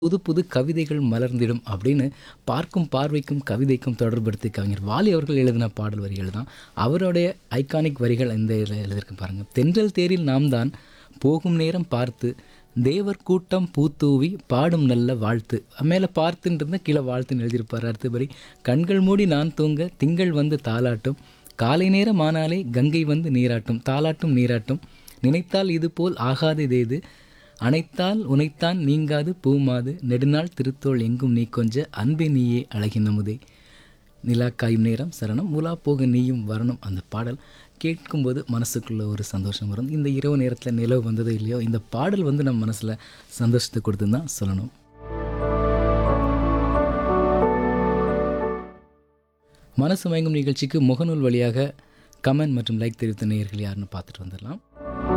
புது புது கவிதைகள் மலர்ந்திடும் அப்படின்னு பார்க்கும் பார்வைக்கும் கவிதைக்கும் தொடர்படுத்தி கவிஞர் வாலி அவர்கள் எழுதின பாடல் வரிகள் தான் அவருடைய ஐகானிக் வரிகள் இந்த இதில் எழுதியிருக்கு பாருங்கள் தென்றல் தேரில் நாம் தான் போகும் நேரம் பார்த்து தேவர் கூட்டம் பூத்தூவி பாடும் நல்ல வாழ்த்து மேலே பார்த்துன்றது கீழே வாழ்த்துன்னு எழுதியிருப்பார் அடுத்தபடி கண்கள் மூடி நான் தூங்க திங்கள் வந்து தாலாட்டும் காலை நேரம் ஆனாலே கங்கை வந்து நீராட்டும் தாலாட்டும் நீராட்டும் நினைத்தால் இது போல் ஆகாததேது அனைத்தால் உனைத்தான் நீங்காது பூமாது நெடுநாள் திருத்தோள் எங்கும் நீ கொஞ்ச அன்பே நீயே அழகின் நமுதே நிலா காயும் நேரம் சரணம் உலா போக நீயும் வரணும் அந்த பாடல் கேட்கும்போது மனசுக்குள்ள ஒரு சந்தோஷம் வரும் இந்த இரவு நேரத்தில் நிலவு வந்ததோ இல்லையோ இந்த பாடல் வந்து நம்ம மனசில் சந்தோஷத்தை கொடுத்துன்னு தான் சொல்லணும் மனசு மயங்கும் நிகழ்ச்சிக்கு முகநூல் வழியாக கமெண்ட் மற்றும் லைக் தெரிவித்த நேயர்கள் யாருன்னு பார்த்துட்டு வந்துடலாம்